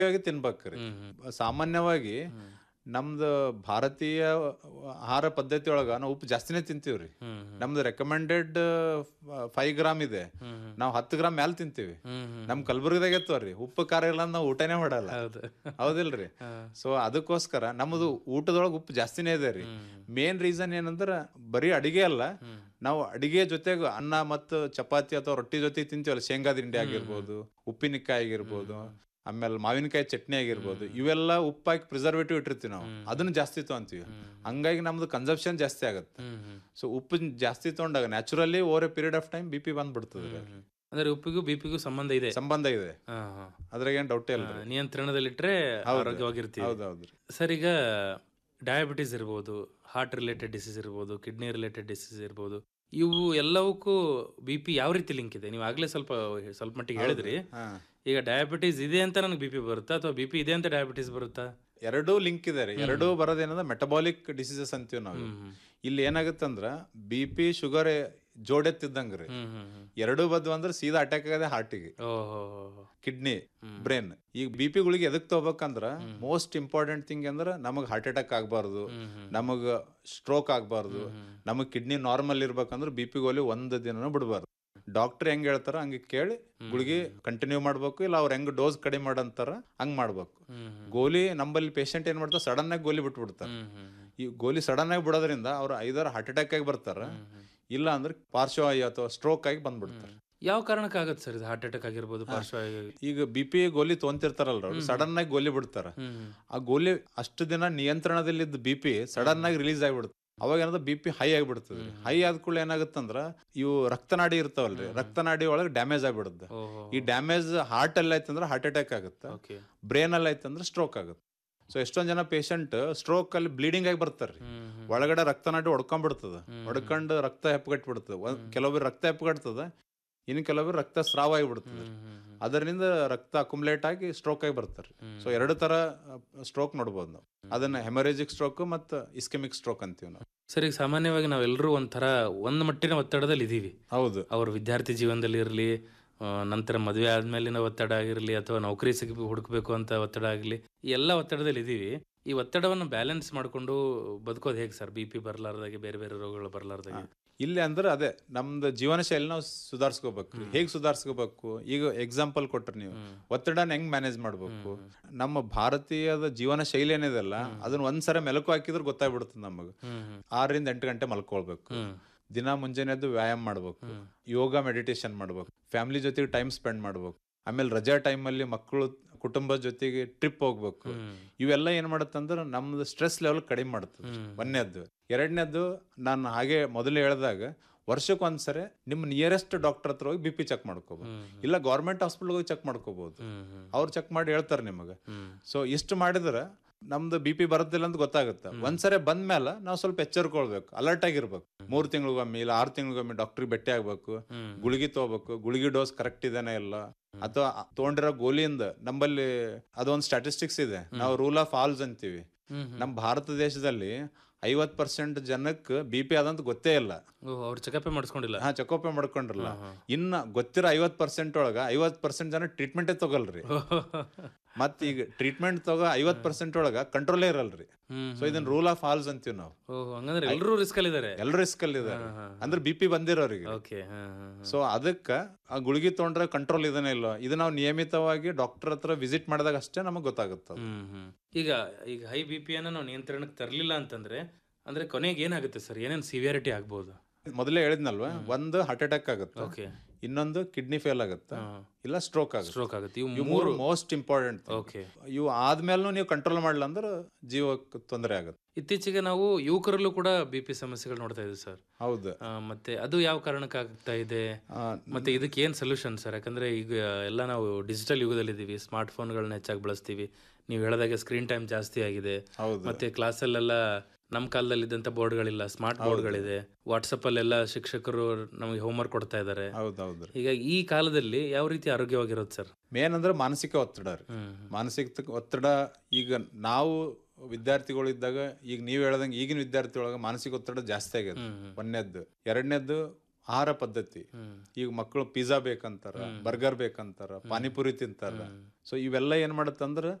ಆಗಿ ತಿನ್ಬೇಕ್ರಿ ಹ್ಮ್ ಹ್ಮ್ ಸಾಮಾನ್ಯವಾಗಿ ನಮ್ದು ಭಾರತೀಯ ಆಹಾರ ಪದ್ಧತಿ ಒಳಗ ನಾವು ಉಪ್ಪು ಜಾಸ್ತಿನೇ ತಿಂತೀವ್ರಿ ಹ್ಮ್ ಹ್ಮ್ ನಮ್ದು ರೆಕಮೆಂಡೆಡ್ ಫೈವ್ ಗ್ರಾಮ್ ಇದೆ ಹ್ಮ್ ಹ್ಮ್ ನಾವು ಹತ್ತು ಗ್ರಾಮ್ ಮ್ಯಾಲ ತಿಂತೀವಿ ಹ್ಮ್ ಹ್ಮ್ ನಮ್ ಕಲಬುರ್ಗಿದಾಗ ಎತ್ತವ್ರಿ ಉಪ್ಪು ಖಾರ ಇಲ್ಲ ನಾವು ಊಟನೇ ಮಾಡಲ್ಲ ಹೌದು ಹೌದಿಲ್ರಿ ಹಾ. ಸೊ ಅದಕ್ಕೋಸ್ಕರ ನಮ್ಮದು ಊಟದೊಳಗೆ ಉಪ್ಪು ಜಾಸ್ತಿನೇ ಇದೆ ರೀ ಹ್ಮ್ ಮೇನ್ ರೀಸನ್ ಏನಂದ್ರ ಬರೀ ಅಡಿಗೆ ಅಲ್ಲ ಹ್ಮ್ ನಾವು ಅಡಿಗೆ ಜೊತೆಗೆ ಅನ್ನ ಮತ್ತು ಚಪಾತಿ ಅಥವಾ ರೊಟ್ಟಿ ಜೊತೆ ತಿಂತೀವಲ್ಲ ಶೇಂಗಾ ತಿಂಡಿ ಆಗಿರ್ಬೋದು ಉಪ್ಪಿನಕಾಯಿ ಆಗಿರ್ಬೋದು ಆಮೇಲೆ ಮಾವಿನಕಾಯಿ ಚಟ್ನಿ ಆಗಿರ್ಬೋದು ಇವೆಲ್ಲ ಉಪ್ಪಾಕಿ ಪ್ರಿಸರ್ವೇಟಿವ್ ಇಟ್ಟಿರ್ತೀವಿ ನಾವು ಅದನ್ನ ಜಾಸ್ತಿ ತಗೊಂತೀವಿ ಹಂಗಾಗಿ ನಮ್ದು ಕನ್ಸಪ್ಷನ್ ಜಾಸ್ತಿ ಆಗುತ್ತೆ ಹ್ಮ್ ಹ್ಮ್ ಸೊ ಉಪ್ಪು ಜಾಸ್ತಿ ತಗೊಂಡಾಗ naturally over a period of time B P ಬಂದ್ಬಿಡ್ತದೆ ಹ್ಮ್. ಅಂದ್ರೆ ಉಪ್ಪಿಗೂ ಬಿಪಿಗೂ ಸಂಬಂಧ ಇದೆ ಸಂಬಂಧ ಇದೆ ಹಾ, ಹಾ. ಅದ್ರಾಗ ಏನ್ ಡೌಟ್ ಇಲ್ಲ ಆ, ನಿಯಂತ್ರಣದಲ್ಲಿಟ್ರೆ ಆರೋಗ್ಯವಾಗಿರ್ತೀವಿ ಹೌದೌದ್ರಿ ಸರ್ ಈಗ ಡಯಾಬಿಟಿಸ್ ಇರ್ಬೋದು ಹಾರ್ಟ್ ರಿಲೇಟೆಡ್ ಡಿಸೀಸ್ ಇರ್ಬೋದು ಕಿಡ್ನಿ ರಿಲೇಟೆಡ್ ಡಿಸೀಸ್ ಇರ್ಬೋದು ಇವು ಎಲ್ಲವಕ್ಕೂ ಬಿ ಪಿ ಯಾವ ರೀತಿ ಲಿಂಕ್ ಇದೆ ನೀವು ಆಗ್ಲೇ ಸ್ವಲ್ಪ ಸ್ವಲ್ಪ ಮಟ್ಟಿಗೆ ಹೇಳಿದ್ರಿ ಹಾ ಈಗ ಡಯಾಬಿಟಿಸ್ ಇದೆ ಅಂತ ನನಗೆ ಬಿ ಪಿ ಬರುತ್ತಾ ಅಥವಾ ಬಿ ಪಿ ಇದೆ ಅಂತ ಡಯಾಬಿಟಿಸ್ ಬರುತ್ತಾ ಎರಡೂ ಲಿಂಕ್ ಇದೆ ರೀ ಎರಡೂ ಬರೋದೇನಂದ್ರೆ ಮೆಟಬಾಲಿಕ್ ಡಿಸೀಸಸ್ ಅಂತೀವಿ ನಾವು ಹ್ಮ್ ಹ್ಮ್ ಇಲ್ಲಿ ಏನಾಗುತ್ತಂದ್ರ ಬಿ ಪಿ ಶುಗರ್ ಜೋಡೆತ್ತಿದ್ದಂಗ ರೀ ಹ್ಮ್ ಹ್ಮ್ ಹ್ಮ್ ಎರಡೂ ಬದ್ವು ಅಂದ್ರೆ ಸೀದಾ ಅಟ್ಯಾಕ್ ಆಗದೆ ಹಾರ್ಟಿಗೆ ಓಹೋ ಕಿಡ್ನಿ ಬ್ರೈನ್ ಈಗ ಬಿ ಪಿ ಗುಳಿಗೆ ಎದಕ್ ತಗೋಬೇಕಂದ್ರ ಮೋಸ್ಟ್ ಇಂಪಾರ್ಟೆಂಟ್ ಥಿಂಗ್ ಅಂದ್ರ ನಮಗ್ ಹಾರ್ಟ್ ಅಟ್ಯಾಕ್ ಆಗ್ಬಾರ್ದು ಹ್ಮ್ ಹ್ಮ್ ನಮಗ್ ಸ್ಟ್ರೋಕ್ ಆಗ್ಬಾರ್ದು ನಮಗ್ ಕಿಡ್ನಿ ನಾರ್ಮಲ್ ಇರ್ಬೇಕಂದ್ರ ಬಿ ಪಿ ಗೋಲಿ ಒಂದ್ ದಿನನೂ ಬಿಡಬಾರ್ದು ಡಾಕ್ಟರ್ ಹೆಂಗ್ ಹೇಳ್ತಾರ ಹಂಗೆ ಕೇಳಿ ಗುಳಿಗೆ ಕಂಟಿನ್ಯೂ ಮಾಡ್ಬೇಕು ಇಲ್ಲ ಅವ್ರ ಹೆಂಗ್ ಡೋಸ್ ಕಡಿಮೆ ಮಾಡಂತಾರ ಹಂಗ್ ಮಾಡ್ಬೇಕು ಹ್ಮ್ ಹ್ಮ್ ಗೋಲಿ ನಂಬಲ್ಲಿ ಪೇಷಂಟ್ ಏನ್ ಮಾಡ್ತಾರ ಸಡನ್ ಆಗಿ ಗೋಲಿ ಬಿಟ್ಬಿಡ್ತಾರ ಹ್ಮ್ ಹ್ಮ್ ಈ ಗೋಲಿ ಸಡನ್ ಆಗಿ ಬಿಡೋದ್ರಿಂದ ಅವ್ರು ಐದಾರು ಹಾರ್ಟ್ ಅಟ್ಯಾಕ್ ಆಗಿ ಬರ್ತಾರ ಇಲ್ಲ ಅಂದ್ರೆ ಪಾರ್ಶ್ವವಾಯು ಅಥವಾ ಸ್ಟ್ರೋಕ್ ಆಗಿ ಬಂದ್ಬಿಡ್ತಾರೆ ಯಾವ ಕಾರಣಕ್ಕಾಗತ್ತೆ ಸರ್ ಇದು ಹಾರ್ಟ್ ಅಟ್ಯಾಕ್ ಆಗಿರ್ಬೋದು ಪಾರ್ಶ್ವ ಈಗ ಬಿ ಪಿ ಗೋಲಿ ತೊಗೊಂತಿರ್ತಾರಲ್ರ ಅವ್ರು ಸಡನ್ ಆಗಿ ಗೋಲಿ ಬಿಡ್ತಾರ ಹ್ಮ್ ಹ್ಮ್ ಆ ಗೋಲಿ ಅಷ್ಟು ದಿನ ನಿಯಂತ್ರಣದಲ್ಲಿದ್ದ ಬಿ ಪಿ ಸಡನ್ ಆಗಿ ರಿಲೀಸ್ ಆಗಿಬಿಡುತ್ತೆ ಅವಾಗ ಏನದ ಬಿ ಪಿ ಹೈ ಆಗಿಬಿಡ್ತದೆ ಹೈ ಆದ ಕೂಡಲೇ ಏನಾಗುತ್ತಂದ್ರ ಇವು ರಕ್ತನಾಡಿ ಇರ್ತಾವಲ್ರಿ ರಕ್ತನಾಡಿ ಒಳಗೆ ಡ್ಯಾಮೇಜ್ ಆಗ್ಬಿಡುತ್ತೆ ಓಹೋ ಈ ಡ್ಯಾಮೇಜ್ ಹಾರ್ಟ್ ಅಲ್ಲಿ ಆಯ್ತಂದ್ರೆ ಹಾರ್ಟ್ ಅಟ್ಯಾಕ್ ಆಗುತ್ತೆ ಓಕೆ ಬ್ರೈನ್ ಅಲ್ಲಿ ಆಯ್ತಂದ್ರೆ ಸ್ಟ್ರೋಕ್ ಆಗುತ್ತೆ ಸೊ ಎಷ್ಟೊಂದ್ ಜನ ಪೇಷಂಟ್ ಸ್ಟ್ರೋಕ್ ಅಲ್ಲಿ ಬ್ಲೀಡಿಂಗ್ ಆಗಿ ಬರ್ತಾರ್ರಿ ಹ್ಮ್ ಹ್ಮ್ ಒಳಗಡೆ ರಕ್ತನಾಡಿ ಹೊಡ್ಕೊಂಡ್ಬಿಡ್ತದ ಹೊಡ್ಕೊಂಡು ರಕ್ತ ಹೆಪ್ಪಗಟ್ಬಿಡ್ತದೆ ಕೆಲವೊಬ್ರು ರಕ್ತ ಹೆಪ್ಪಗಟ್ತದ ಇನ್ನು ಕೆಲವೊಬ್ರು ರಕ್ತ ಸ್ರಾವ ಆಗಿಬಿಡ್ತದೆ ಹ್ಮ್ ಹ್ಮ್ ಹ್ಮ್ ಅದರಿಂದ ರಕ್ತ ಅಕುಮುಲೇಟ್ ಆಗಿ ಸ್ಟ್ರೋಕ್ ಆಗಿ ಬರ್ತಾರೆ ಸೊ ಎರಡು ತರ ಸ್ಟ್ರೋಕ್ ನೋಡ್ಬೋದು ನಾವು ಅದನ್ನ ಹೆಮರೇಜಿಕ್ ಸ್ಟ್ರೋಕ್ ಮತ್ತು ಇಸ್ಕೆಮಿಕ್ ಸ್ಟ್ರೋಕ್ ಅಂತೀವಿ ನಾವು ಸರ್ ಈಗ ಸಾಮಾನ್ಯವಾಗಿ ನಾವೆಲ್ಲರೂ ಒಂಥರ ಒಂದು ಮಟ್ಟಿನ ಒತ್ತಡದಲ್ಲಿ ಇದ್ದೀವಿ ಹೌದು ಅವ್ರ ವಿದ್ಯಾರ್ಥಿ ಜೀವನದಲ್ಲಿ ಇರಲಿ ನಂತರ ಮದುವೆ ಆದ್ಮೇಲಿನ ಒತ್ತಡ ಆಗಿರಲಿ ಅಥವಾ ನೌಕರಿ ಸಿಗ ಹುಡುಕ್ಬೇಕು ಅಂತ ಒತ್ತಡ ಆಗಲಿ ಈ ಎಲ್ಲ ಒತ್ತಡದಲ್ಲಿ ಇದ್ದೀವಿ ಈ ಒತ್ತಡವನ್ನು ಬ್ಯಾಲೆನ್ಸ್ ಮಾಡ್ಕೊಂಡು ಬದುಕೋದು ಹೇಗೆ ಸರ್ ಬಿ ಪಿ ಬರಲಾರ್ದಾಗೆ ಬೇರೆ ಬೇರೆ ರೋಗಗಳು ಬರಲಾರ್ದಾಗೆ ಇಲ್ಲಿ ಅಂದ್ರೆ ಅದೇ ನಮ್ದು ಜೀವನ ಶೈಲಿ ನಾವು ಸುಧಾರಿಸ್ಕೋಬೇಕು ಹೇಗ್ ಸುಧಾರಿಸ್ಕೋಬೇಕು ಈಗ ಎಕ್ಸಾಂಪಲ್ ಕೊಟ್ರಿ ನೀವು ಒತ್ತಡನ ಹೆಂಗ್ ಮ್ಯಾನೇಜ್ ಮಾಡ್ಬೇಕು ನಮ್ಮ ಭಾರತೀಯದ ಜೀವನ ಶೈಲಿ ಏನಿದೆಲ್ಲ ಅದನ್ನ ಒಂದ್ಸಲ ಮೆಲುಕು ಹಾಕಿದ್ರೆ ಗೊತ್ತಾಗ್ಬಿಡ್ತದೆ ನಮಗೆ ಹ್ಮ್ ಹ್ಮ್ ಆರರಿಂದ ಎಂಟು ಗಂಟೆ ಮಲ್ಕೊಳ್ಬೇಕು ಹ್ಮ್ ದಿನ ಮುಂಜಾನೆ ಎದ್ದು ವ್ಯಾಯಾಮ ಮಾಡ್ಬೇಕು ಯೋಗ ಮೆಡಿಟೇಷನ್ ಮಾಡ್ಬೇಕು ಫ್ಯಾಮಿಲಿ ಜೊತೆಗೆ ಟೈಮ್ ಸ್ಪೆಂಡ್ ಮಾಡ್ಬೇಕು ಆಮೇಲೆ ರಜಾ ಟೈಮಲ್ಲಿ ಮಕ್ಕಳು ಕುಟುಂಬದ ಜೊತೆಗೆ ಟ್ರಿಪ್ ಹೋಗ್ಬೇಕು ಹ್ಮ್ ಇವೆಲ್ಲ ಏನ್ ಮಾಡತ್ತಂದ್ರೆ ನಮ್ದು ಸ್ಟ್ರೆಸ್ ಲೆವೆಲ್ ಕಡಿಮೆ ಮಾಡುತ್ತೆ ಹ್ಮ್. ಒಂದನೇದ್ದು ಎರಡನೇದ್ದು ನಾನು ಹಾಗೆ ಮೊದಲು ಹೇಳಿದಾಗ ವರ್ಷಕ್ಕೆ ಒಂದ್ಸರಿ ನಿಮ್ಮ ನಿಯರೆಸ್ಟ್ ಡಾಕ್ಟರ್ ಹತ್ರ ಹೋಗಿ ಬಿ ಪಿ ಚೆಕ್ ಮಾಡ್ಕೋಬಹುದು ಹ್ಮ್. ಇಲ್ಲ ಗೌರ್ಮೆಂಟ್ ಹಾಸ್ಪಿಟಲ್ ಹೋಗಿ ಚೆಕ್ ಮಾಡ್ಕೋಬಹುದು ಹ್ಮ್ ಹ್ಮ್ ಅವ್ರು ಚೆಕ್ ಮಾಡಿ ಹೇಳ್ತಾರೆ ನಿಮಗೆ ಹ್ಮ್ ಸೊ ಇಷ್ಟು ಮಾಡಿದ್ರೆ ನಮ್ದು ಬಿ ಪಿ ಬರುತ್ತಿಲ್ಲ ಅಂತ ಗೊತ್ತಾಗುತ್ತೆ ಒಂದ್ಸರಿ ಬಂದ್ಮೇಲೆ ನಾವು ಸ್ವಲ್ಪ ಎಚ್ಚರಿಕೊಳ್ಬೇಕು ಅಲರ್ಟ್ ಆಗಿರ್ಬೇಕು ಮೂರ್ ತಿಂಗಳಿಗೊಮ್ಮೆ ಇಲ್ಲ ಆರು ತಿಂಗಳಿಗೊಮ್ಮೆ ಡಾಕ್ಟರ್ ಭೇಟಿ ಆಗ್ಬೇಕು ಹ್ಮ್ ಗುಳಿಗೆ ತಗೋಬೇಕು ಗುಳಿಗೆ ಡೋಸ್ ಕರೆಕ್ಟ್ ಇದೇನೆ ಇಲ್ಲ ಅಥವಾ ತಗೊಂಡಿರೋ ಗೋಲಿಯಿಂದ ನಂಬಲ್ಲಿ ಅದೊಂದು ಸ್ಟಾಟಿಸ್ಟಿಕ್ಸ್ ಇದೆ ನಾವು ರೂಲ್ ಆಫ್ ಆಲ್ಸ್ ಅಂತೀವಿ ಹ್ಮ್ ನಮ್ಮ ಭಾರತ ದೇಶದಲ್ಲಿ ಐವತ್ ಪರ್ಸೆಂಟ್ ಜನಕ್ಕೆ ಬಿ ಪಿ ಆದಂತ ಗೊತ್ತೇ ಇಲ್ಲ ಓಹ್ ಅವ್ರು ಚೆಕಪ್ ಮಾಡಿಸ್ಕೊಂಡಿಲ್ಲ ಹಾ ಚೆಕಪ್ ಮಾಡ್ಕೊಂಡ್ರಲ್ಲ ಇನ್ನ ಗೊತ್ತಿರೋ ಐವತ್ ಪರ್ಸೆಂಟ್ ಒಳಗ ಐವತ್ ಪರ್ಸೆಂಟ್ ಜನ ಟ್ರೀಟ್ಮೆಂಟೇ ತಗೊಲ್ರಿ ಮತ್ ಈಗ ಟ್ರೀಟ್ಮೆಂಟ್ ತಗೋ ಐವತ್ ಪರ್ಸೆಂಟ್ ಒಳಗ ಕಂಟ್ರೋಲೇ ಇರಲ್ರಿ ಹ್ಮ್ ಸೊ ಇದನ್ನ ರೂಲ್ ಆಫ್ ಆಲ್ಸ್ ಅಂತೀವಿ ನಾವು ಓಹ್ ಹಂಗಂದ್ರೆ ಎಲ್ಲರೂ ರಿಸ್ಕ್ ಅಲ್ಲಿ ಇದಾರೆ ಎಲ್ಲರೂ ರಿಸ್ಕ್ ಅಲ್ಲಿ ಇದಾರೆ ಅಂದ್ರೆ ಬಿ ಪಿ ಬಂದಿರೋರಿಗೆ ಓಕೆ ಹಾ ಹಾ ಸೊ ಅದಕ್ಕ ಆ ಗುಳಿಗೆ ತೊಗೊಂಡ್ರೆ ಕಂಟ್ರೋಲ್ ಇದನ್ನೇ ಇಲ್ಲ ಇದು ನಾವು ನಿಯಮಿತವಾಗಿ ಡಾಕ್ಟರ್ ಹತ್ರ ವಿಸಿಟ್ ಮಾಡಿದಾಗ ಅಷ್ಟೇ ನಮಗೆ ಗೊತ್ತಾಗುತ್ತೆ ಅದು. ಹ್ಮ್ ಹ್ಮ್ ಈಗ ಈಗ ಹೈ ಬಿ ಪಿ ಅನ್ನ ನಾವು ನಿಯಂತ್ರಣಕ್ಕೆ ತರಲಿಲ್ಲ ಅಂತಂದ್ರೆ ಅಂದ್ರೆ ಕೊನೆಗೆ ಏನಾಗುತ್ತೆ ಸರ್ ಏನೇನು ಸಿವಿಯಾರಿಟಿ ಆಗ್ಬೋದು ಮೊದಲೇ ಹೇಳಿದ್ನಲ್ವಾ ಒಂದು ಹಾರ್ಟ್ ಅಟ್ಯಾಕ್ ಆಗುತ್ತೆ ಓಕೆ ಇನ್ನೊಂದು ಕಿಡ್ನಿ ಫೇಲ್ ಆಗುತ್ತೆ ಇಲ್ಲ ಸ್ಟ್ರೋಕ್ ಆಗುತ್ತೆ ಸ್ಟ್ರೋಕ್ ಆಗುತ್ತೆ ಇವು ಇವು ಮೂರು ಮೋಸ್ಟ್ ಇಂಪಾರ್ಟೆಂಟ್ ಓಕೆ ಇವು ಆದ್ಮೇಲೂ ನೀವು ಕಂಟ್ರೋಲ್ ಮಾಡಲ್ಲ ಅಂದ್ರೆ ಜೀವಕ್ಕೆ ತೊಂದರೆ ಆಗುತ್ತೆ ಇತ್ತೀಚೆಗೆ ನಾವು ಯುವಕರಲ್ಲೂ ಕೂಡ ಬಿ ಪಿ ಸಮಸ್ಯೆಗಳು ನೋಡ್ತಾ ಇದ್ದೀವಿ ಸರ್ ಹೌದು ಆ, ಮತ್ತೆ ಅದು ಯಾವ ಕಾರಣಕ್ಕೆ ಆಗ್ತಾ ಇದೆ ಆ, ಮತ್ತೆ ಇದಕ್ಕೆ ಏನು ಸೊಲ್ಯೂಷನ್ ಸರ್ ಯಾಕಂದ್ರೆ ಈಗ ಎಲ್ಲ ನಾವು ಡಿಜಿಟಲ್ ಯುಗದಲ್ಲಿದ್ದೀವಿ ಸ್ಮಾರ್ಟ್ ಫೋನ್ಗಳನ್ನ ಹೆಚ್ಚಾಗಿ ಬಳಸ್ತೀವಿ ನೀವು ಹೇಳಿದಾಗೆ ಸ್ಕ್ರೀನ್ ಟೈಮ್ ಜಾಸ್ತಿ ಆಗಿದೆ ಹೌದು ಮತ್ತೆ ಕ್ಲಾಸಲ್ಲೆಲ್ಲ ನಮ್ಮ ಕಾಲದಲ್ಲಿ ಇದ್ದಂತ ಬೋರ್ಡ್ಗಳಿಲ್ಲ ಸ್ಮಾರ್ಟ್ ಬೋರ್ಡ್ಗಳಿದೆ ವಾಟ್ಸಪ್ ಅಲ್ಲೆಲ್ಲ ಶಿಕ್ಷಕರು ನಮಗೆ ಹೋಮ್ವರ್ಕ್ ಕೊಡ್ತಾ ಇದ್ದಾರೆ ಹೌದು ಹೌದ್ರಿ ಈಗ ಈ ಕಾಲದಲ್ಲಿ ಯಾವ ರೀತಿ ಆರೋಗ್ಯವಾಗಿರೋದು ಸರ್ ಮೇನ್ ಅಂದ್ರೆ ಮಾನಸಿಕ ಒತ್ತಡ ರೀ ಹ್ಮ್ ಮಾನಸಿಕ ಒತ್ತಡ ಈಗ ನಾವು ವಿದ್ಯಾರ್ಥಿಗಳು ಇದ್ದಾಗ ಈಗ ನೀವು ಹೇಳ್ದಂಗೆ ಈಗಿನ ವಿದ್ಯಾರ್ಥಿ ಒಳಗೆ ಮಾನಸಿಕ ಒತ್ತಡ ಜಾಸ್ತಿ ಆಗ್ಯದ ಹ್ಮ್ ಹ್ಮ್. ಒಂದನೇದ್ದು ಎರಡನೇದ್ದು ಆಹಾರ ಪದ್ಧತಿ ಹ್ಮ್ ಈಗ ಮಕ್ಕಳು ಪಿಜ್ಜಾ ಬೇಕಂತಾರ ಬರ್ಗರ್ ಬೇಕಂತಾರ ಪಾನಿಪುರಿ ತಿಂತಾರ ಸೊ ಇವೆಲ್ಲ ಏನ್ ಮಾಡತ್ತಂದ್ರ